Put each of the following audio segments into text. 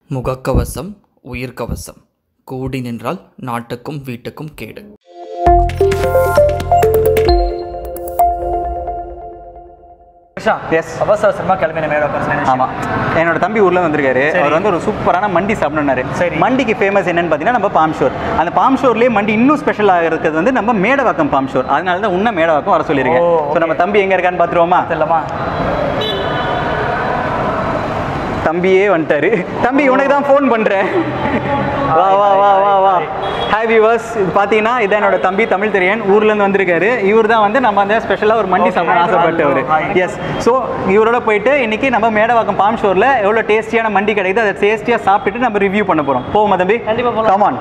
முகக்கவசம் உயிர்க்கவசம் கூடி நின்றால் நாட்டுக்கும் வீட்டுக்கும் கேடு எஸ் அவசர அவசரமா கிளம்பின மேடம் ஆமாம் என்னோட தம்பி ஊர்ல வந்திருக்காரு அவர் வந்து ஒரு சூப்பரான மண்டி சாப்பிடணுன்னாரு சரி. மண்டிக்கு ஃபேமஸ் என்னன்னு பார்த்தீங்கன்னா நம்ம பாம் ஷோர் அந்த பாம் ஷோர்லேயே மண்டி இன்னும் ஸ்பெஷலாக இருக்கிறது வந்து நம்ம மேடவாக்கம் பாம் ஷோர் அதனால தான் உன்ன மேடவாக்கம் வர சொல்லியிருக்கேன் ஓ, ஸோ நம்ம தம்பி எங்கே இருக்கான்னு பார்த்துருவோமா இல்லம்மா தம்பியே வந்துட்டாரு தம்பி உனக்கு தான் ஃபோன் பண்ணுறேன் வா வா வா வா வா ஹாய் வியூவர்ஸ் இது பார்த்தீங்கன்னா இதான் என்னோட தம்பி தமிழ் தெரியன் ஊர்லேருந்து வந்திருக்காரு இவர் தான் வந்து நம்ம அந்த ஸ்பெஷலாக ஒரு மண்டி Okay, சாப்பிட hi, ஆசைப்பட்டவர் hi. எஸ் ஸோ இவரோட போயிட்டு இன்னைக்கு நம்ம மேடவாக்கம் பாம் ஷோரில் எவ்வளோ டேஸ்டியான மண்டி கிடைக்குது அதை டேஸ்டியாக சாப்பிட்டுட்டு நம்ம ரிவ்யூ பண்ண போகிறோம் போவோமா தம்பி கண்டிப்பா போலாம். கமான்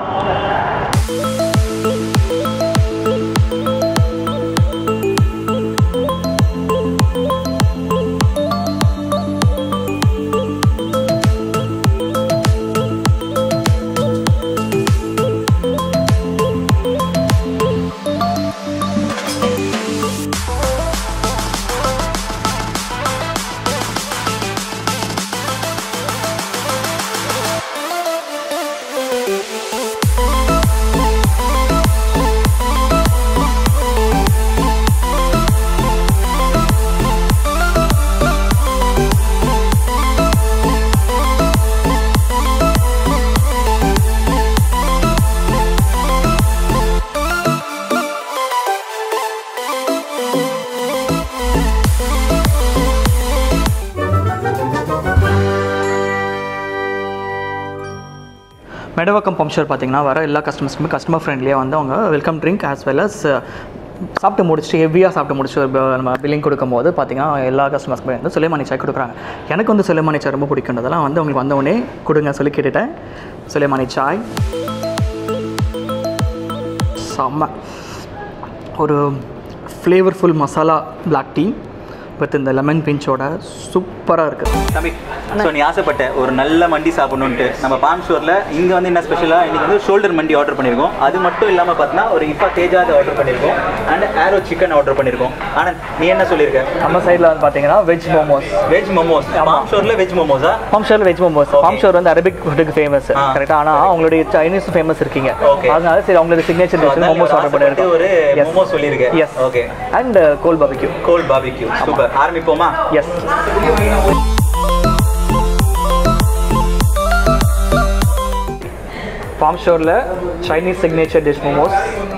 மெடவக்கம் பம்ப்ஷர் பார்த்தீங்கன்னா வர எல்லா கஸ்டமர்ஸ்க்குமே கஸ்டமர் ஃப்ரெண்ட்லியாக வந்து அவங்க welcome drink as well as சாப்பிட்டு முடிச்சுட்டு ஹெவியாக சாப்பிட்டு முடிச்சு ஒரு ப- நம்ம பில்லிங் கொடுக்கும்போது பார்த்தீங்கன்னா எல்லா கஸ்டமர்ஸ்க்குமே வந்து சுலைமானி சாய் கொடுக்குறாங்க எனக்கு வந்து சுலைமானி சாய் ரொம்ப பிடிக்குன்றதெல்லாம் வந்து உங்களுக்கு வந்த உடனே கொடுங்க சொல்லி கேட்டுட்டேன் சுலைமானி சாய் செம்ம ஒரு ஃப்ளேவர்ஃபுல் மசாலா பிளாக் டீ வித் இந்த லெமன் பிஞ்சோட சூப்பராக இருக்குது தம்பி ஸோ நீ ஆசைப்பட்ட ஒரு நல்ல மண்டி சாப்பிடணுன்ட்டு நம்ம பாம் ஷோரில் இங்கே வந்து என்ன ஸ்பெஷலாக இன்னைக்கு வந்து ஷோல்டர் மண்டி ஆர்டர் பண்ணியிருக்கோம் அது மட்டும் இல்லாமல் பார்த்தீங்கன்னா ஒரு இப்பா தேஜாது ஆர்டர் பண்ணியிருக்கோம் அண்ட் ஆரோ சிக்கன் ஆர்டர் பண்ணியிருக்கோம் ஆனால் நீ என்ன சொல்லியிருக்க நம்ம சைடில் வந்து பார்த்தீங்கன்னா வெஜ் மோமோஸ் வெஜ் மோமோஸ் பாம் ஷோரில் வெஜ் மோமோஸா பாம்ஷோர் வெஜ் மோமோஸ் பாம்ஷோர் வந்து அரபிக் ஃபுட்டுக்கு ஃபேமஸ் ஆ. கரெக்டாக ஆனால் அவங்களுடைய சைனீஸ் ஃபேமஸ் இருக்கீங்க Okay. அதனால சரி அவங்களுடைய சிக்னேச்சர் டிஷ் மோமோஸ் ஆர்டர் ஆசைப்பட்டு ஒரு பண்ணியிருக்கோம் மோமோஸ் சொல்லியிருக்கேன் yes okay and coal barbecue gold barbecue super ஆரம்பிப்போமா எஸ் ஃபார்ம் ஷோரில் Chinese signature dish momos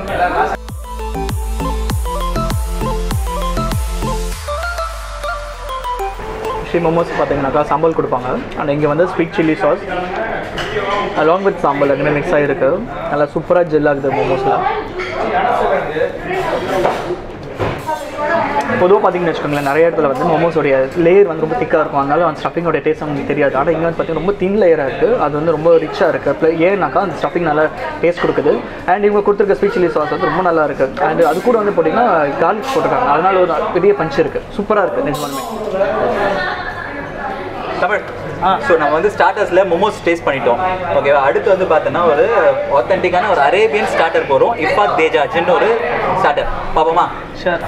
three momos பார்த்தீங்கன்னாக்கா சாம்பல் கொடுப்பாங்க அண்ட் இங்கே வந்து sweet chilli sauce along with சாம்பல் ரெண்டுமே மிக்ஸ் ஆகிருக்கு நல்லா சூப்பராக ஜெல் ஆகுது மோமோஸில் பொதுவாக பார்த்தீங்கன்னு வச்சுக்கோங்களேன் நிறைய இடத்துல வந்து மோமோஸோடைய லேயர் வந்து ரொம்ப திக்காக இருக்கும் அதனால அந்த ஸ்டஃபிங்கோட டேஸ்ட் உங்களுக்கு தெரியாது ஆனால் இங்கே வந்து பார்த்தீங்கன்னா ரொம்ப தின் லேயராக இருக்குது அது வந்து ரொம்ப ரிச்சாக இருக்குது ப்ளஸ் ஏன்னாக்கா அந்த ஸ்டஃபிங் நல்லா டேஸ்ட் கொடுக்குது அண்ட் இவங்க கொடுத்துருக்க ஸ்வீட் சில்லி சாஸ் வந்து ரொம்ப நல்லா இருக்குது அண்ட் அது கூட வந்து பார்த்தீங்கன்னா கார்லிக் போட்டிருக்காங்க அதனால ஒரு பெரிய பஞ்ச் இருக்குது சூப்பராக இருக்குது நிஜமாலுமே தமிழ் ஸோ நம்ம வந்து ஸ்டார்டர்ஸில் மோமோஸ் டேஸ்ட் பண்ணிட்டோம் ஓகேவா அடுத்து வந்து பார்த்தோன்னா ஒரு ஆத்தென்டிக்கான ஒரு அரேபியன் ஸ்டார்டர் போகிறோம் இப்பா தேஜாஜ்னு ஒரு ஸ்டார்டர் பார்ப்போமா ஷேர்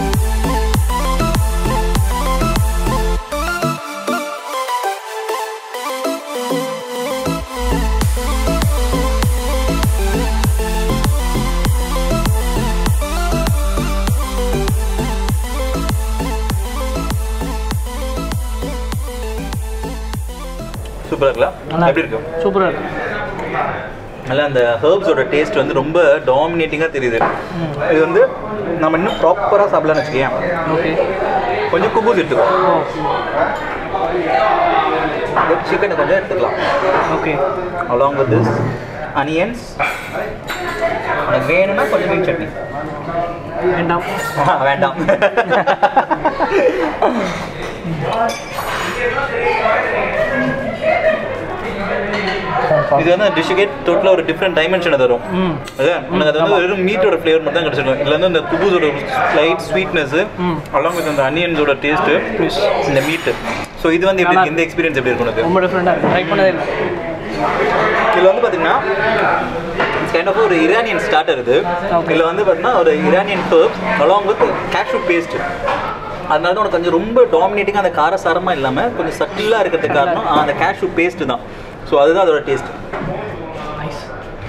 சூப்பராக இருக்கலாம் எப்படி இருக்கும் சூப்பராக இருக்கு நல்லா அந்த ஹர்ப்ஸோட டேஸ்ட் வந்து ரொம்ப டாமினேட்டிங்காக தெரியுது இது வந்து நம்ம இன்னும் ப்ராப்பராக சாப்பிடலாம்னு வச்சுக்கேன் ஓகே கொஞ்சம் குபூஸ் எடுத்துக்கோ சிக்கனை கொஞ்சம் எடுத்துக்கலாம் okay along with this onions எனக்கு வேணும்னா கொஞ்சம் மீன் சட்னி வேண்டாம் ஆ, வேண்டாம் இது வந்து டிஷ்ஷுக்கே டோட்டலாக ஒரு டிஃப்ரெண்ட் டைமென்ஷனை தரும் ம் அதான் எனக்கு அது வந்து வெறும் மீட்டோட ஃப்ளேவர் மட்டும் தான் கிடச்சிருக்கும் இதில் வந்து அந்த குபூஸோட ஸ்லைட் ஸ்வீட்னஸ் அலாங் வித் அந்த அனியன்ஸோட டேஸ்ட்டு இந்த மீட்டு ஸோ இது வந்து எப்படி இருக்கு? இந்த எக்ஸ்பீரியன்ஸ் எப்படி இருக்கும் உனக்கு ரொம்ப டிஃப்ரெண்ட்டாக இருக்குது ட்ரை பண்ணதே இல்லை இதில் வந்து பார்த்தீங்கன்னா கைண்ட் ஆஃப் ஒரு இரானியன் ஸ்டார்டர் இது Okay. இதில் வந்து பார்த்தீங்கன்னா ஒரு Iranian herb along with cashew paste அதனால தான் உனக்கு கொஞ்சம் ரொம்ப டாமினேட்டிங்காக அந்த காரசாரமாக இல்லாமல் கொஞ்சம் சட்டிலாக இருக்கிறதுக்கு காரணம் அந்த கேஷ்யூ பேஸ்ட் தான் ஸோ அதுதான் அதோட டேஸ்ட் நைஸ்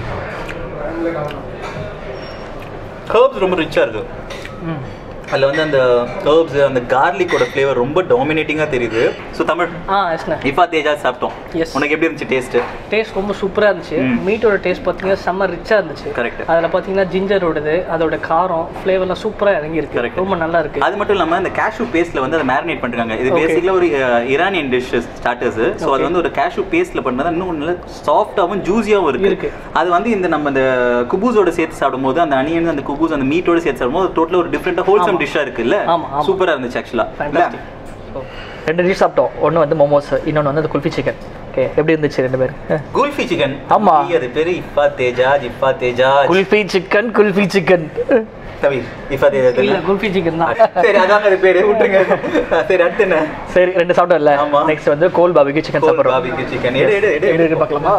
ஹர்ப்ஸ் ரொம்ப ரிச்சாக இருக்கு ம் அதில் வந்து அந்த ஹர்ப்ஸ் அந்த கார்லிக்கோட ஃப்ளேவர் ரொம்ப டாமினேட்டிங்காக தெரியுது ஸோ தமிழ் ஆ எஸ்ண்ணே இஃபா தேஜா சாப்பிட்டோம் Yes. உனக்கு எப்படி இருந்துச்சு டேஸ்ட்டு டேஸ்ட் ரொம்ப சூப்பராக இருந்துச்சு ம். மீட்டோட டேஸ்ட் பார்த்தீங்கன்னா செம்ம ரிச்சாக இருந்துச்சு Correct. அதில் பார்த்தீங்கன்னா ஜிஞ்சரோடது அதோட காரம் ஃப்ளேவர்லாம் சூப்பராக இறங்கியிருக்கு Correct. ரொம்ப நல்லா இருக்கு அது மட்டும் இல்லாமல் இந்த கேஷ்யூ பேஸ்ட்டில் வந்து அதை மேரினேட் பண்ணுறாங்க இது Okay. பேசிக்கலாக ஒரு இரானியன் டிஷ் ஸ்டார்டர்ஸ் ஸோ அது Okay. வந்து ஒரு கேஷ்யூ பேஸ்ட்டில் பண்ணுறது இன்னும் நல்ல சாஃப்டாகவும் ஜூஸியாகவும் இருக்கு இருக்கு. அது வந்து இந்த நம்ம இந்த குபூஸோட சேர்த்து சாப்பிடும்போது அந்த அனியன் அந்த குபூஸ் அந்த மீட்டோட சேர்த்து சாப்பிடும்போது டோட்டலாக ஒரு டிஃப்ரெண்ட்டாக ஹோல்சம் ஆமா. டிஷ்ஷாக இருக்குல்ல ஆமா, ஆமா. சூப்பராக இருந்துச்சு ஆக்சுவலாக ஃபேண்டாஸ்டிக் ரெண்டு டிஷ் சாப்பிட்டோம் ஒன்று வந்து மோமோஸ் இன்னொன்று வந்து அந்த குல்ஃபி சிக்கன் ஓகே எப்படி இருந்துச்சு ரெண்டு பேர் குல்ஃபி சிக்கன் ஆமா. அது பேரு இப்பா தேஜாஜ் இப்பா தேஜாஜ் குல்ஃபி சிக்கன் குல்ஃபி சிக்கன் தவி இப்பா தேஜாஜ் இல்லை குல்ஃபி சிக்கன் தான் சரி அதாங்க அது பேரு விட்டுருங்க சரி அடுத்து என்ன சரி ரெண்டு சாப்பிட்டோம்ல ஆமா. நெக்ஸ்ட் வந்து கோல் பாபிக்கு சிக்கன் சாப்பிட்றோம் பாபிக்கு சிக்கன் எடு எடு எடு எப்படி இருக்கு பார்க்கலாமா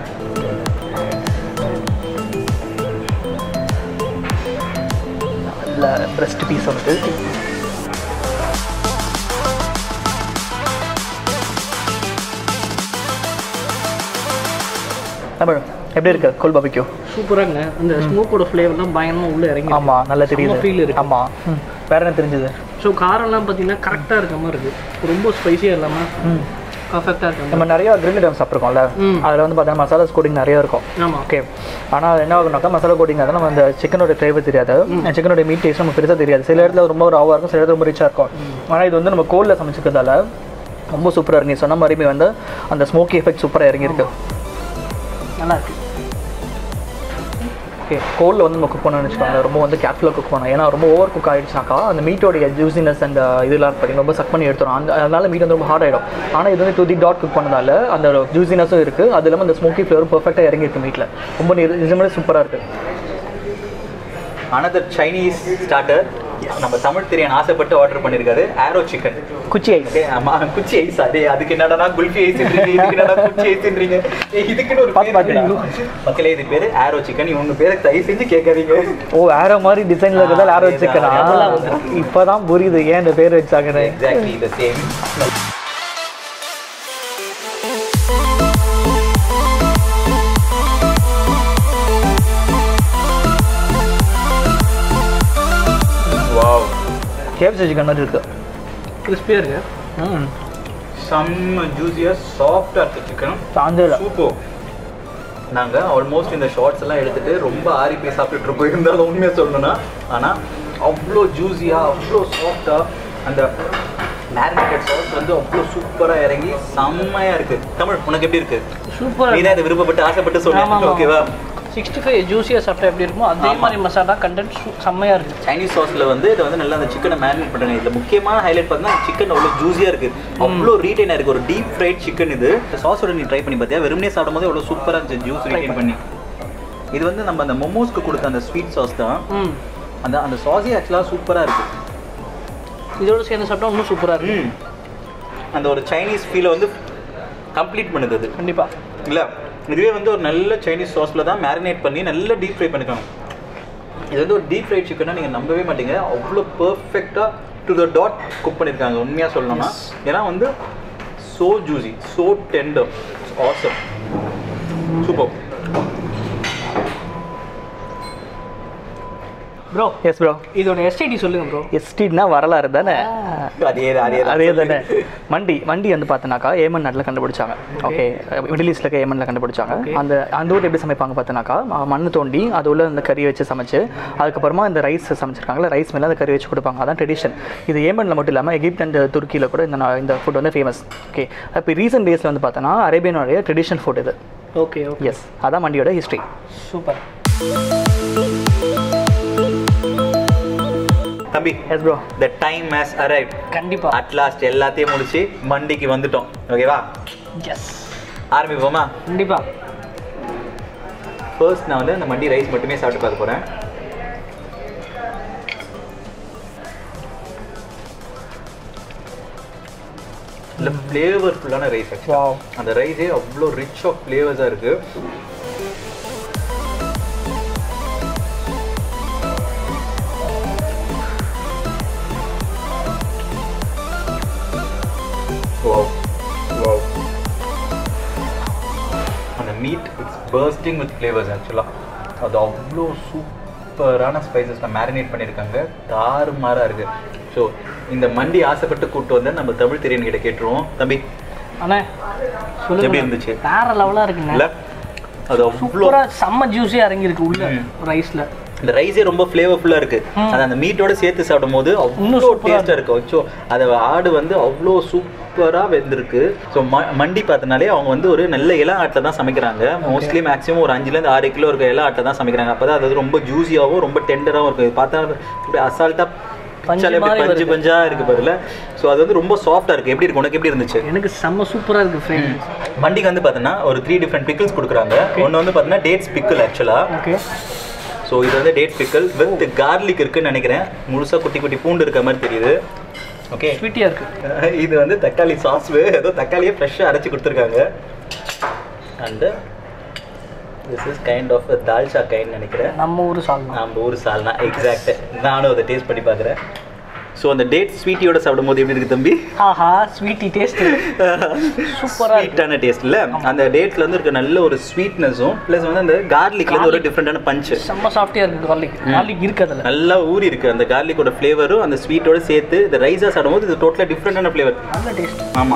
நல்ல பிரஸ்ட் பீஸ் வந்து தமிழ் எப்படி இருக்கு கோல் பாபிக்கு சூப்பராங்க இந்த ஸ்மோக்கோட ஃப்ளேவர்லாம் பயங்கரமாக உள்ளே இறங்கி ஆமா நல்லா ஃபீல் தெரியுது இருக்கு ஆமா ம். வேற என்ன தெரிஞ்சது ஸோ காரம்லாம் பார்த்தீங்கன்னா கரெக்டாக இருக்க மாதிரி இருக்கு ரொம்ப ஸ்பைசியாக இல்லாமல் ம் பர்ஃபெக்டாக இருக்க நம்ம நிறைய கிரில் ஐட்டம் சாப்பிட்ருக்கோம்ல ம். அதில் வந்து பார்த்தீங்கன்னா மசாலாஸ் கோட்டிங் நிறைய இருக்கும் ஆமாம் ஓகே ஆனால் என்ன ஆகுனாக்கா மசாலா கோட்டிங் அதெல்லாம் நம்ம அந்த சிக்கனோட ஃப்ளேவர் தெரியாது சிக்கனோட மீட் டேஸ்ட் நம்ம பெருசாக தெரியாது சில இடத்துல ரொம்ப ராவாக இருக்கும் சில இடத்துல ரொம்ப ரிச்சாக இருக்கும் ஆனால் இது வந்து நம்ம கோலில் சமைச்சிக்கிறதால ரொம்ப சூப்பராக இருக்கு நீ சொன்ன மாதிரியுமே வந்து அந்த ஸ்மோக்கி எஃபெக்ட் சூப்பராக இறங்கியிருக்கு நல்லா இருக்கு ஓகே கோலில் வந்து நம்ம குக் பண்ணணும்னு வச்சுக்கோங்க ரொம்ப வந்து கேர்ஃபுல்லாக குக் பண்ணணும் ஏன்னா ரொம்ப ஓவர் குக் ஆகிடுச்சுனாக்கா அந்த மீட்டோடைய ஜூசினஸ் அந்த இதெல்லாம் பார்த்தீங்கன்னா ரொம்ப சக் பண்ணி எடுத்துரும் அந்த அதனால மீட் வந்து ரொம்ப ஹார்ட் ஆகிடும் ஆனால் இது வந்து டூ தி டாட் குக் பண்ணதால அந்த ஜூசினஸும் இருக்குது அது இல்லாமல் அந்த ஸ்மோக்கி ஃப்ளேவரும் பர்ஃபெக்டாக இறங்கியிருக்கு மீட்டில் ரொம்ப நிஜமே சூப்பராக இருக்குது அனதர் சைனீஸ் ஸ்டார்டர் நம்ம தமிழ் தெரியன் ஆசைப்பட்டு ஆர்டர் பண்ணிருக்காரு ஆரோ சிக்கன் குச்சி ஐஸ் ஓகே ஆமா குச்சி ஐஸ் அதே அதுக்கு என்னடா குல்ஃபி ஐஸ் இதுக்கு என்னடா குச்சி ஐஸ்ன்றீங்க ஏய் இதுக்குன்னு ஒரு பாத்து பேர் பாத்துடா. இருக்கு. மக்களே இது பேரு ஆரோ சிக்கன் இவங்க பேரை தயவு செஞ்சு கேட்காதீங்க ஓ வேற மாதிரி டிசைன்ல இருக்கிறதால ஆரோ வச்சுக்கனா அதேதான். இப்பதான் புரியுது ஏன் இந்த பேர் வச்சாங்கன்னு exactly the same wow KFC chicken மாதிரி இருக்கு கிறிஸ்பியாக இருக்கு ம் செம்ம ஜூஸியாக சாஃப்டாக இருக்குது சிக்கன் சாஞ்சல சூப்பர் நாங்கள் ஆல்மோஸ்ட் இந்த ஷார்ட்ஸ் எல்லாம் எடுத்துட்டு ரொம்ப ஆறி போய் சாப்பிட்டுட்டு இருக்கோம் இருந்தாலும் உண்மையாக சொல்லணும்னா ஆனால் அவ்வளோ ஜூஸியாக அவ்வளோ சாஃப்டாக அந்த மேரினேட்டட் சாஸ் வந்து அவ்வளோ சூப்பராக இறங்கி செம்மையாக இருக்குது தமிழ் உனக்கு எப்படி இருக்குது சூப்பராக நீ தான் இதை விருப்பப்பட்டு ஆசைப்பட்டு ஆமா, சொன்னேன் ஆமா. ஓகேவா சிக்ஸ்டி ஃபைவ் ஜூஸியாக சாப்பிட்டா எப்படி இருக்குமோ அதே ஆமா. மாதிரி மசாலா கண்டென்ட் செம்மையாக இருக்கு சைனீஸ் சாஸ்ல வந்து இதை வந்து நல்லா அந்த சிக்கனை மேரினேட் பண்ணுறாங்க இதில் முக்கியமான ஹைலைட் பார்த்தீங்கன்னா சிக்கன் அவ்வளோ ஜூஸியாக இருக்குது அவ்வளோ ரீட்டைன் இருக்குது ஒரு டீப் ஃப்ரைட் சிக்கன் இது சாஸோட நீ ட்ரை பண்ணி பார்த்தியா வெறுமனே சாப்பிடும்போது அவ்வளோ சூப்பராக இருந்துச்சு ஜூஸ் ரீட்டைன் பண்ணி இது வந்து நம்ம அந்த மொமோஸ்க்கு கொடுத்த அந்த ஸ்வீட் சாஸ் தான் ம் அந்த அந்த சாஸே ஆக்சுவலாக சூப்பராக இருக்குது இதோட சேர்ந்து சாப்பிட்டா இன்னும் சூப்பராக இருக்கு ம் அந்த ஒரு சைனீஸ் ஃபீலை வந்து கம்ப்ளீட் பண்ணுது அது கண்டிப்பாக இல்லை இதுவே வந்து ஒரு நல்ல சைனீஸ் சாஸில் தான் மேரினேட் பண்ணி நல்லா டீப் ஃப்ரை பண்ணிருக்காங்க இது வந்து ஒரு டீப் ஃப்ரைட் சிக்கனை நீங்கள் நம்பவே மாட்டீங்க அவ்வளோ பர்ஃபெக்டாக டு த டாட் குக் பண்ணியிருக்காங்க உண்மையாக சொல்லணும்னா ஏன்னா வந்து so juicy so tender awesome super bro yes bro இதோட எஸ்டிடி சொல்லுங்க ப்ரோ எஸ்டின்னா வரலாறு தானே அதே அதே அதே தானே மண்டி மண்டி வந்து பார்த்தோன்னாக்கா ஏமன் நாட்டில் கண்டுபிடிச்சாங்க ஓகே மிடில் ஈஸ்ட்ல இருக்க ஏமனில் கண்டுபிடிச்சாங்க அந்த அந்த ஊரில் எப்படி சமைப்பாங்க பார்த்தோன்னாக்கா ம- மண்ணு தோண்டி அது உள்ள அந்த கறி வச்சு சமைச்சு அதுக்கப்புறமா இந்த ரைஸ் சமைச்சிருக்காங்கல்ல ரைஸ் மேலே அந்த கறி வச்சு கொடுப்பாங்க அதான் ட்ரெடிஷன் இது ஏமனில் மட்டும் இல்லாமல் எகிப்ட் அண்ட் துருக்கியில் கூட இந்த நா- இந்த ஃபுட் வந்து ஃபேமஸ் ஓகே இப்போ ரீசெண்ட் டேஸில் வந்து பார்த்தோன்னா அரேபியனுடைய ட்ரெடிஷனல் ஃபுட் இது ஓகே ஓகே எஸ் அதான் மண்டியோட ஹிஸ்ட்ரி சூப்பர் தம்பி yes bro the time has arrive கண்டிப்பாக அட் லாஸ்ட் எல்லாத்தையும் முடிச்சு மண்டிக்கு வந்துட்டோம் ஓகேவா எஸ் ஆரம்பிப்போமா கண்டிப்பாக ஃபர்ஸ்ட் நான் வந்து அந்த மண்டி ரைஸ் மட்டுமே சாப்பிட்டு பார்க்க போகிறேன் இல்லை ஃப்ளேவர்ஃபுல்லான ரைஸ் Wow. அந்த ரைஸே அவ்வளோ ரிச் ஆஃப் ஃப்ளேவர்ஸாக இருக்குது Wow. Wow. Meat it's bursting with flavours ஆக்சுவலாக அது அவ்வளோ சூப்பரான ஸ்பைசஸில் மேரினேட் பண்ணியிருக்காங்க தாறுமாறாக இருக்குது ஸோ இந்த மண்டி ஆசைப்பட்டு கூப்பிட்டு வந்து நம்ம தமிழ் தெரியன் கிட்ட கேட்டுருவோம் தம்பி அண்ணே சொல்லுங்க எப்படி இருந்துச்சு? வேற லெவலாக இருக்குண்ணே இல்லை அது அவ்வளோ சூப்பராக செம்ம ஜூஸியாக இறங்கியிருக்கு உள்ள ம். ரைஸில் இந்த ரைஸே ரொம்ப ஃப்ளேவர்ஃபுல்லாக இருக்கு அது அந்த மீட்டோட சேர்த்து சாப்பிடும் போது இன்னும் அவ்வளோ சூப்பரா டேஸ்ட்டாக இருக்கும் ஸோ அதை ஆடு வந்து அவ்வளோ சூப்பராக வெந்திருக்கு ஸோ ம மண்டி பார்த்தனாலே அவங்க வந்து ஒரு நல்ல இளம் ஆட்டில் தான் சமைக்கிறாங்க மோஸ்ட்லி மேக்ஸிமம் ஒரு அஞ்சுலேருந்து ஆறு கிலோ இருக்க இளம் ஆட்டை தான் சமைக்கிறாங்க அப்போ தான் அது வந்து ரொம்ப ஜூஸியாகவும் ரொம்ப டெண்டராகவும் இருக்கும் இது பார்த்தா இப்படி அசால்ட்டாக பஞ்சு பஞ்சாலே மாதிரி பஞ்சு வருது. பஞ்சா இருக்கு பாருல ஸோ அது வந்து ரொம்ப சாஃப்டாக இருக்கு எப்படி இருக்கு உனக்கு எப்படி இருந்துச்சு எனக்கு செம்ம சூப்பராக இருக்குது ஃப்ரெண்ட் மண்டிக்கு வந்து பார்த்தீங்கன்னா ஒரு த்ரீ டிஃப்ரெண்ட் பிக்கிள்ஸ் கொடுக்குறாங்க ஒன்று வந்து பார்த்தீங்கன்னா டேட்ஸ் பிக்கிள் ஆக்சுவலாக ஓகே ஸோ இது வந்து டேட் பிக்கல் வித் கார்லிக் இருக்குன்னு நினைக்கிறேன் முழுசாக குட்டி குட்டி பூண்டு இருக்க மாதிரி தெரியுது ஓகே ஸ்வீட்டியாக இருக்குது இது வந்து தக்காளி சாஸ் ஏதோ தக்காளியே ஃப்ரெஷ்ஷாக அரைச்சி கொடுத்துருக்காங்க and this is kind of dalcha kind நினைக்கிறேன் நம்ம ஊர் சால்னா நம்ம ஊர் சால்னா எக்ஸாக்ட் நானும் அதை டேஸ்ட் பண்ணி பார்க்குறேன் ஸோ அந்த டேட் ஸ்வீட்டியோட சாப்பிடும் போது எப்படி இருக்கு தம்பி ஆஹா ஸ்வீட்டி டேஸ்ட் சூப்பரா இருக்கு. ஸ்வீட்டான டேஸ்ட்ல அந்த டேட்ஸ்ல வந்து இருக்க நல்ல ஒரு ஸ்வீட்னஸும் ப்ளஸ் வந்து அந்த garlicல இருந்து ஒரு டிஃப்ரெண்டான பஞ்சு செம்ம சாஃப்டியாக இருக்குது garlic garlic இருக்கு அதில் நல்லா ஊறி இருக்கு அந்த கார்லிக்கோட ஃப்ளேவரும் அந்த ஸ்வீட்டோட சேர்த்து இந்த ரைஸா சாப்பிடும்போது இது டோட்டலாக டிஃப்ரெண்டான ஃப்ளேவர் நல்ல டேஸ்ட் ஆமா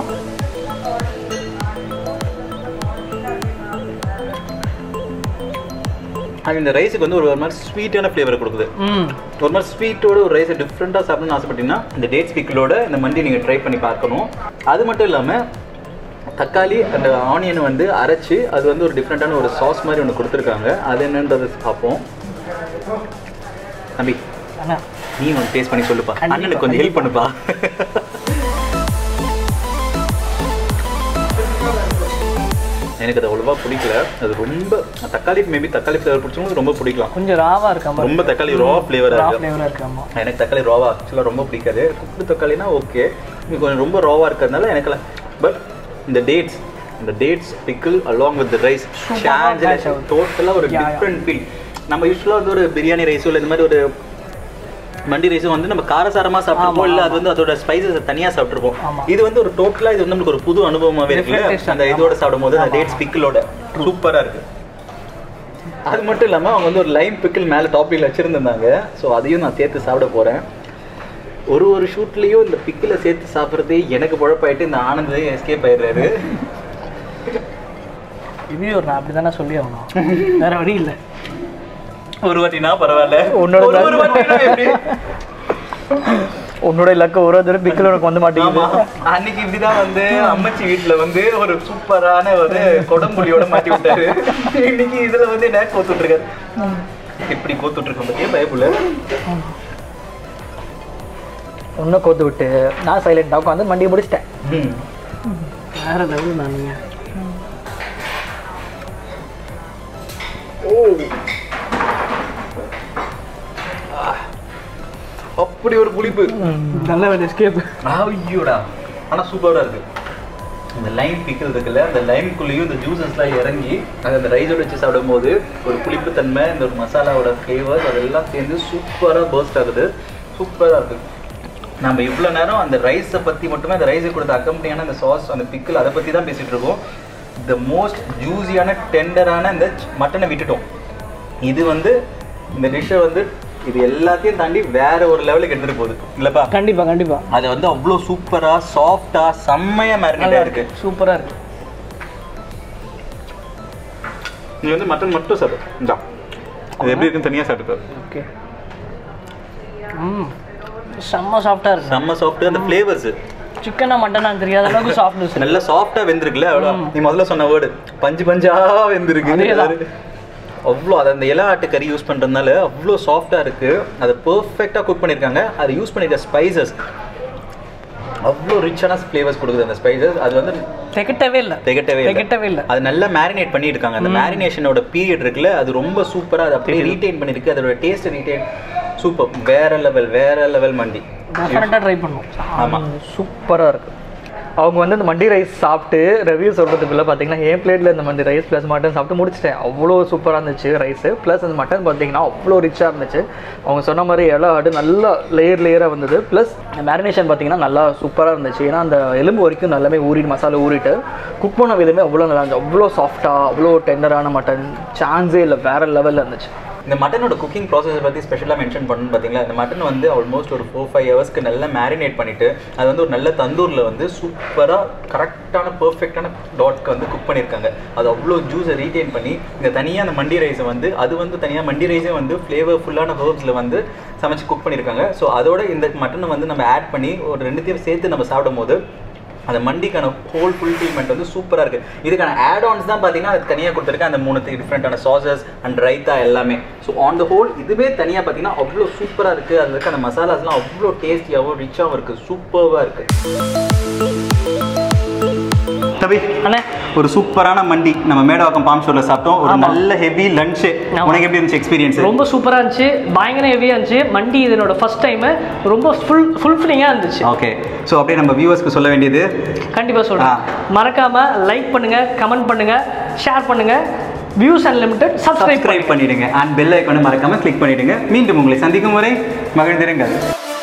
அது இந்த ரைஸுக்கு வந்து ஒரு ஒரு மாதிரி ஸ்வீட்டான ஃப்ளேவர் கொடுக்குது ம் ஒரு மாதிரி ஸ்வீட்டோட ஒரு ரைஸை டிஃப்ரெண்ட்டாக சாப்பிடணும்னு ஆசைப்பட்டீங்கன்னா இந்த டேட்ஸ் பிக்கிளோட இந்த மண்டி நீங்கள் ட்ரை பண்ணி பார்க்கணும் அது மட்டும் இல்லாமல் தக்காளி அந்த ஆனியன் வந்து அரைச்சு அது வந்து ஒரு டிஃப்ரெண்ட்டான ஒரு சாஸ் மாதிரி ஒன்று கொடுத்துருக்காங்க அது என்னன்றது பார்ப்போம் தம்பி அண்ணா நீ ஒன்று டேஸ்ட் பண்ணி சொல்லுப்பா கண்டிப்பா, அண்ணனுக்கு கொஞ்சம் ஹெல்ப் பண்ணுப்பா எனக்கு அது அவ்வளோவா பிடிக்கல அது ரொம்ப தக்காளி மேபி தக்காளி ஃப்ளேவர் பிடிச்சவங்களுக்கு ரொம்ப பிடிக்கலாம் கொஞ்சம் ராவா இருக்க மாதிரி ரொம்ப தக்காளி ரா ஃப்ளேவராக ரா இருக்கு ஃப்ளேவராக இருக்கு ஆமா எனக்கு தக்காளி ரோவா ஆக்சுவலாக ரொம்ப பிடிக்காது குக்கு தக்காளினா ஓகே இது கொஞ்சம் ரொம்ப ரோவா இருக்கிறதுனால எனக்கு பட் இந்த டேட்ஸ் இந்த dates pickle along with rice Super ஆ match ஆகுது. டோட்டலாக ஒரு Yeah, yeah. டிஃப்ரெண்ட் ஃபீல் நம்ம யூஸ்வலாக வந்து ஒரு பிரியாணி ரைஸோ இல்லை இந்த மாதிரி ஒரு மண்டி ரைஸும் வந்து நம்ம காரசாரமாக சாப்பிட்ருப்போம் ஆமா, இல்லை ஆமா. அது வந்து அதோட ஸ்பைசஸ் தனியாக சாப்பிட்ருப்போம் ஆமா. இது வந்து ஒரு டோட்டலாக இது வந்து நம்மளுக்கு ஒரு புது அனுபவமாகவே Different இருக்குல்ல taste அந்த ஆமா. இதோட சாப்பிடும்போது அந்த ஆமா, டேட்ஸ் பிக்கிளோட சூப்பராக இருக்கு அது மட்டும் இல்லாமல் அவங்க வந்து ஒரு லைம் பிக்கிள் மேலே டாப்பிங்கில் வச்சுருந்தாங்க ஸோ அதையும் நான் சேர்த்து சாப்பிட போகிறேன் ஒரு ஒரு ஷூட்லேயும் இந்த பிக்கில் சேர்த்து சாப்பிட்றதே எனக்கு குழப்பாயிட்டு இந்த ஆனந்தே எஸ்கேப் ஆயிடுறாரு இது ஒரு நான் அப்படி தானே சொல்லி ஆகணும் வேற வழி இல்லை ஒரு வாட்டினா பரவாயில்ல உன்னோட ஒரு ஒரு வாட்டினா எப்படி உன்னோட இலக்கு ஒரு தடவை பிக்கல் உனக்கு வந்து ஆமா மாட்டேங்குது அன்னைக்கு இப்படிதான் வந்து அம்மச்சி வீட்ல வந்து ஒரு சூப்பரான ஒரு கொடம்புலியோட மாட்டி விட்டாரு இன்னைக்கு இதுல வந்து என்ன கோத்துட்டு இருக்காரு இப்படி கோத்துட்டு இருக்க பத்தியே பயப்புல ஒன்றும் கோத்து விட்டு நான் சைலண்டாக உட்காந்து மண்டியை முடிச்சிட்டேன் வேற லெவல் நானுங்க அப்படி ஒரு புளிப்பு நல்ல வேலை எஸ்கேப் ஐயோடா ஆனா சூப்பரா இருக்கு இந்த லைம் பிக்கல் இருக்குல்ல அந்த லைம்குள்ளேயும் இந்த ஜூசஸ்லாம் இறங்கி அது அந்த ரைஸோட வச்சு சாப்பிடும்போது ஒரு புளிப்புத்தன்மை இந்த ஒரு மசாலாவோட ஃப்ளேவர் அதெல்லாம் சேர்ந்து சூப்பராக பர்ஸ்ட் ஆகுது சூப்பராக இருக்கு நம்ம இவ்வளோ நேரம் அந்த ரைஸை பற்றி மட்டுமே அந்த ரைஸை கொடுத்த அக்கம்பனியான அந்த சாஸ் அந்த பிக்கல் அதை பற்றி தான் பேசிகிட்டு இருக்கோம் த மோஸ்ட் ஜூஸியான டெண்டரான இந்த மட்டனை விட்டுட்டோம் இது வந்து இந்த டிஷ்ஷை வந்து இது எல்லாத்தையும் தாண்டி வேற ஒரு லெவலுக்கு எடுத்துகிட்டு போகுது இல்லைப்பா கண்டிப்பா கண்டிப்பா அது வந்து அவ்வளோ சூப்பரா சாஃப்டா செம்மையா மேரினேட்டா இருக்கு சூப்பரா இருக்கு நீ வந்து மட்டன் மட்டும் சாப்பிடு இந்தா இது எப்படி இருக்குன்னு தனியா சாப்பிட்டு ஓகே ம் செம்ம சாஃப்டா இருக்கு செம்ம சாஃப்ட் அந்த ஃப்ளேவர்ஸ் சிக்கனா மட்டனா தெரியாத அளவுக்கு சாஃப்ட்னஸ் நல்லா சாஃப்டா வெந்திருக்குல்ல அவ்வளோ நீ முதல்ல சொன்ன வேர்டு பஞ்சு பஞ்சா வெந்திருக்கு அதேதான். அவ்வளோ அது அந்த இலை ஆட்டு கறி யூஸ் பண்ணுறதுனால அவ்வளோ சாஃப்டாக இருக்குது அதை பர்ஃபெக்டாக குக் பண்ணியிருக்காங்க அது யூஸ் பண்ணிருக்க ஸ்பைசஸ் அவ்வளோ ரிச்சான ஃப்ளேவர்ஸ் கொடுக்குது அந்த ஸ்பைசஸ் அது வந்து திகட்டவே இல்லை திகட்டவே இல்லை திகட்டவே இல்லை அது நல்லா மேரினேட் பண்ணியிருக்காங்க அந்த மேரினேஷனோட பீரியட் இருக்குல்ல அது ரொம்ப சூப்பராக அது அப்படியே ரீட்டைன் பண்ணியிருக்கு அதோட டேஸ்ட் ரீட்டைன் சூப்பர் வேற லெவல் வேற லெவல் மண்டி டெஃபினட்டாக ட்ரை பண்ணுவோம் ஆமா சூப்பராக இருக்கு அவங்க வந்து அந்த மண்டி ரைஸ் சாப்பிட்டு ரிவ்யூ சொல்கிறதுக்குள்ளே பார்த்தீங்கன்னா என் பிளேட்டில் இந்த மண்டி ரைஸ் ப்ளஸ் மட்டன் சாப்பிட்டு முடிச்சிட்டேன் அவ்வளோ சூப்பராக இருந்துச்சு ரைஸு ப்ளஸ் அந்த மட்டன் பார்த்தீங்கன்னா அவ்வளோ ரிச்சாக இருந்துச்சு அவங்க சொன்ன மாதிரி இலை ஆடு நல்லா லேயர் லேயராக வந்தது ப்ளஸ் மேரினேஷன் பார்த்தீங்கன்னா நல்லா சூப்பராக இருந்துச்சு ஏன்னா அந்த எலும்பு வரைக்கும் நல்லாமே ஊறிட்டு மசாலா ஊறிட்டு குக் பண்ண விதமே அவ்வளோ நல்லா இருந்துச்சு அவ்வளோ சாஃப்டாக அவ்வளோ டெண்டரான மட்டன் சான்ஸே இல்லை வேறு லெவலில் இருந்துச்சு இந்த மட்டனோட குக்கிங் ப்ராசஸ் பற்றி ஸ்பெஷலாக மென்ஷன் பண்ணணும் பார்த்தீங்களா இந்த மட்டன் வந்து ஆல்மோஸ்ட் ஒரு ஃபோர் ஃபைவ் ஹவர்ஸ்க்கு நல்லா மேரினேட் பண்ணிட்டு அது வந்து ஒரு நல்ல தந்தூரில் வந்து சூப்பராக கரெக்டான பர்ஃபெக்டான டாட்க்கு வந்து குக் பண்ணியிருக்காங்க அது அவ்வளோ ஜூஸை ரீட்டைன் பண்ணி இந்த தனியாக அந்த மண்டி ரைஸை வந்து அது வந்து தனியாக மண்டி ரைஸே வந்து ஃப்ளேவர்ஃபுல்லான ஹர்ப்ஸில் வந்து சமைச்சு குக் பண்ணியிருக்காங்க ஸோ அதோட இந்த மட்டனை வந்து நம்ம ஆட் பண்ணி ஒரு ரெண்டுத்தையும் சேர்த்து நம்ம சாப்பிடும் போது அந்த மண்டிக்கான ஹோல் ஃபுல்ஃபில்மெண்ட் வந்து சூப்பராக இருக்குது இதுக்கான ஆட் ஆன்ஸ் தான் பார்த்தீங்கன்னா அது தனியாக கொடுத்துருக்கேன் அந்த மூணு டிஃப்ரெண்ட்டான சாசஸ் அண்ட் ரைத்தா எல்லாமே ஸோ ஆன் த ஹோல் இதுவே தனியாக பார்த்தீங்கன்னா அவ்வளோ சூப்பராக இருக்குது அதில் இருக்க அந்த மசாலாஸ்லாம் அவ்வளோ டேஸ்டியாகவும் ரிச்சாகவும் இருக்குது சூப்பராக இருக்குது தவி அண்ணே ஒரு சூப்பரான மண்டி நம்ம மேடவாக்கம் பாம் ஷோரில் சாப்பிட்டோம் ஒரு ஆமா. நல்ல ஹெவி லஞ்சு ஆமா. உனக்கு எப்படி இருந்துச்சு எக்ஸ்பீரியன்ஸ் ரொம்ப சூப்பராக இருந்துச்சு பயங்கர ஹெவியாக இருந்துச்சு மண்டி இது என்னோட ஃபர்ஸ்ட் டைமு ரொம்ப ஃபுல் ஃபுல்ஃபில்லிங்காக இருந்துச்சு ஓகே ஸோ அப்படியே நம்ம வியூவர்ஸ்க்கு சொல்ல வேண்டியது கண்டிப்பாக சொல்கிறேன் மறக்காமல் லைக் பண்ணுங்கள் கமெண்ட் பண்ணுங்கள் ஷேர் பண்ணுங்கள் வியூஸ் அன்லிமிட்டட் சப்ஸ்கிரைப் சப்ஸ்கிரைப் பண்ணிடுங்க அண்ட் பெல் ஐக்கானை மறக்காம கிளிக் பண்ணிடுங்க மீண்டும் உங்களை சந்திக்கும் வரை மகிழ்ந்திருங்கள்